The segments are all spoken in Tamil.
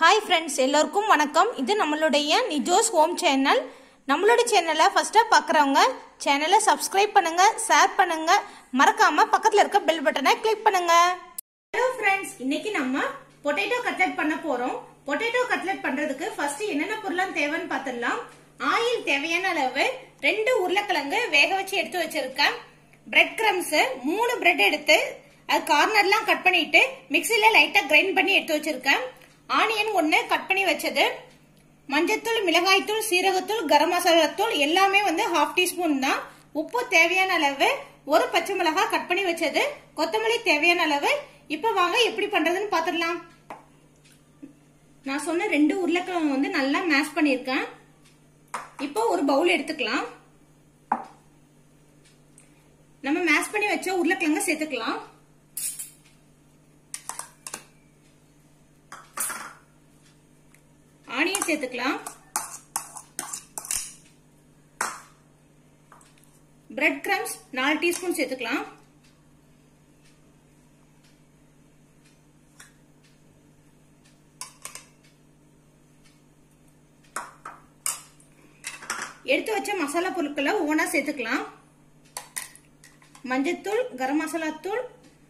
ஹாய் ஃப்ரெண்ட்ஸ் எல்லோருக்கும் வணக்கம் இது நம்மளுடைய நிஜோஸ் ஹோம் சேனல் நம்மளோட சேனலை ஃபஸ்ட்டாக பார்க்குறவங்க சேனலை சப்ஸ்கிரைப் பண்ணுங்க ஷேர் பண்ணுங்க மறக்காம பக்கத்தில் இருக்க பெல் பட்டனை கிளிக் பண்ணுங்க ஹலோ ஃப்ரெண்ட்ஸ் இன்னைக்கு நம்ம பொட்டேட்டோ கட்லெட் பண்ண போறோம் பொட்டேட்டோ கட்லெட் பண்றதுக்கு ஃபர்ஸ்ட் என்னென்ன பொருளாம் தேவைன்னு பார்த்துடலாம் ஆயில் தேவையான அளவு ரெண்டு உருளைக்கிழங்கு வேக வச்சு எடுத்து வச்சிருக்கேன் பிரெட் கிரம்ஸ் மூணு பிரெட் எடுத்து அது கார்னர்லாம் கட் பண்ணிட்டு மிக்சில லைட்டா கிரைண்ட் பண்ணி எடுத்து வச்சிருக்கேன் ஆனியன் ஒன்னு கட் பண்ணி வச்சது மஞ்சத்தூள் மிளகாய்த்தூள் சீரகத்தூள் கரம் மசாலா தூள் எல்லாமே வந்து ஹாஃப் டீஸ்பூன் தான் உப்பு தேவையான அளவு ஒரு பச்சை மிளகாய் கட் பண்ணி வச்சது கொத்தமல்லி தேவையான அளவு இப்ப வாங்க எப்படி பண்றதுன்னு பாத்துடலாம் நான் சொன்ன ரெண்டு உருளைக்கிழங்கு வந்து நல்லா மேஷ் பண்ணிருக்கேன் இப்போ ஒரு பவுல் எடுத்துக்கலாம் நம்ம மேஷ் பண்ணி வச்ச உருளைக்கிழங்க சேர்த்துக்கலாம் ஆனியன் சேர்த்துக்கலாம் பிரெட் கிரம்ஸ் நாலு டீஸ்பூன் சேர்த்துக்கலாம் எடுத்து வச்ச மசாலா பொருட்களை ஒவ்வொன்றா சேர்த்துக்கலாம் மஞ்சத்தூள் கரம் மசாலா தூள்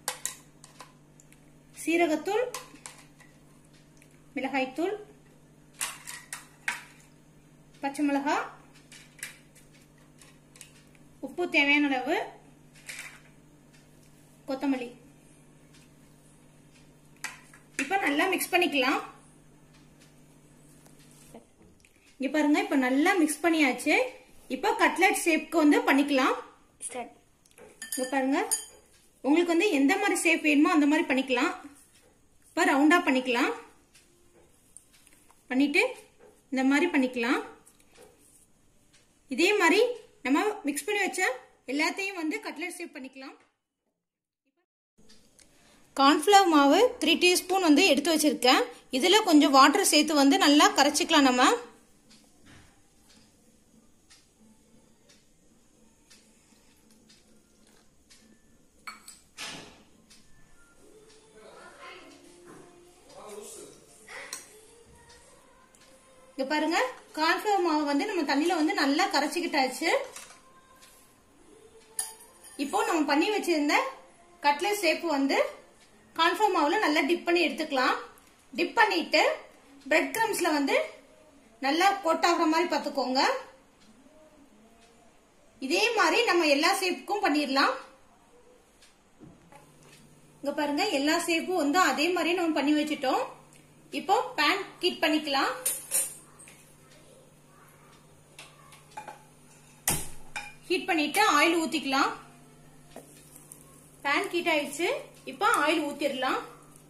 சீரகத்தூள் மிளகாய்த்தூள் பச்சை மிளகாய் உப்பு தேவையான அளவு கொத்தமல்லி இப்ப நல்லா மிக்ஸ் பண்ணிக்கலாம் இங்க பாருங்க இப்ப நல்லா மிக்ஸ் பண்ணியாச்சு இப்ப கட்லெட் ஷேப்க்கு வந்து பண்ணிக்கலாம் இங்க பாருங்க உங்களுக்கு வந்து எந்த மாதிரி ஷேப் வேணுமோ அந்த மாதிரி பண்ணிக்கலாம் இப்ப ரவுண்டா பண்ணிக்கலாம் பண்ணிட்டு இந்த மாதிரி பண்ணிக்கலாம் இதே மாதிரி நம்ம மிக்ஸ் பண்ணி வச்ச எல்லாத்தையும் வந்து கட்லெட் ஷேப் பண்ணிக்கலாம் கார்ன்ஃப்ளவர் மாவு த்ரீ டீஸ்பூன் வந்து எடுத்து வச்சிருக்கேன் இதில் கொஞ்சம் வாட்டர் சேர்த்து வந்து நல்லா கரைச்சிக்கலாம் நம்ம இங்க பாருங்க கார்ன்ஃபிளவர் மாவு வந்து நம்ம தண்ணியில வந்து நல்லா கரைச்சிக்கிட்டாச்சு இப்போ நம்ம பண்ணி வச்சிருந்த கட்லெட் ஷேப் வந்து கார்ன்ஃபிளவர் மாவுல நல்லா டிப் பண்ணி எடுத்துக்கலாம் டிப் பண்ணிட்டு பிரெட் கிரம்ஸ்ல வந்து நல்லா கோட் ஆகுற மாதிரி பார்த்துக்கோங்க இதே மாதிரி நம்ம எல்லா ஷேப்புக்கும் பண்ணிடலாம் இங்க பாருங்க எல்லா ஷேப்பும் வந்து அதே மாதிரி நம்ம பண்ணி வச்சிட்டோம் இப்போ பேன் ஹீட் பண்ணிக்கலாம் ஹீட் பண்ணிட்டு ஆயில் ஊத்திக்கலாம் பேன் ஹீட் ஆயிடுச்சு இப்போ ஆயில் ஊத்திடலாம்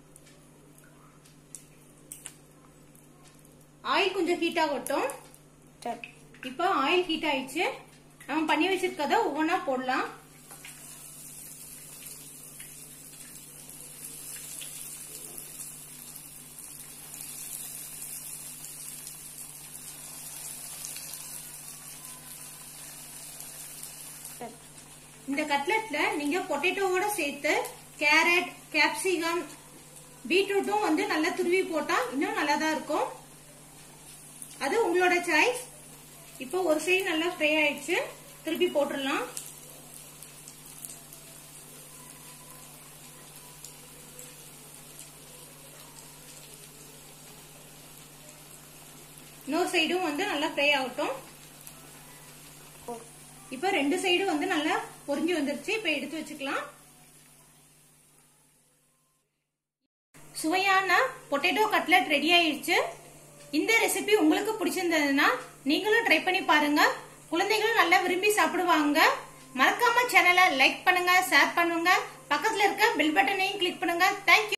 ஆயில் கொஞ்சம் ஹீட் ஆகட்டும் இப்போ ஆயில் ஹீட் ஆயிடுச்சு நம்ம பண்ணி வச்சிருக்கத ஒவ்வொன்றா போடலாம் இந்த கட்லெட்ல நீங்க பொட்டேட்டோவோட சேர்த்து கேரட் கேப்சிகம் பீட்ரூட்டும் வந்து நல்லா துருவி போட்டா இன்னும் நல்லா தான் இருக்கும் அது உங்களோட சாய்ஸ் இப்போ ஒரு சைடு நல்லா ஃப்ரை ஆயிடுச்சு திருப்பி போட்டுடலாம் இன்னொரு சைடும் வந்து நல்லா ஃப்ரை ஆகட்டும் இப்ப ரெண்டு சைடு வந்து நல்லா பொரிஞ்சு வந்துருச்சு இப்ப எடுத்து வச்சுக்கலாம் சுவையான பொட்டேட்டோ கட்லெட் ரெடி ஆயிடுச்சு இந்த ரெசிபி உங்களுக்கு பிடிச்சிருந்ததுன்னா நீங்களும் ட்ரை பண்ணி பாருங்க குழந்தைகளும் நல்லா விரும்பி சாப்பிடுவாங்க மறக்காம சேனலை லைக் பண்ணுங்க ஷேர் பண்ணுங்க பக்கத்துல இருக்க பெல் பட்டனையும் கிளிக் பண்ணுங்க தேங்க்யூ